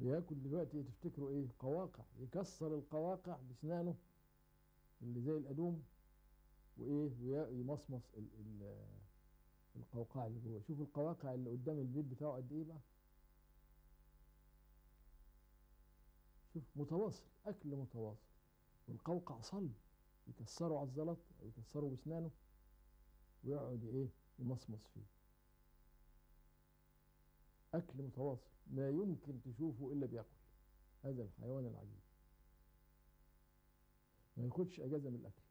بياكل دلوقتي تفتكروا ايه قواقع يكسر القواقع بسنانه اللي زي القدوم وايه ويمصمص ال ال القوقع اللي جوه شوف القواقع اللي قدام البيت بتاعه قد ايه بقى شوف متواصل اكل متواصل والقوقع صلب يكسره على الزلط او يكسره بسنانه ويقعد ايه يمصمص فيه اكل متواصل ما يمكن تشوفه الا بياكل هذا الحيوان العجيب ما ياخدش اجازه من الاكل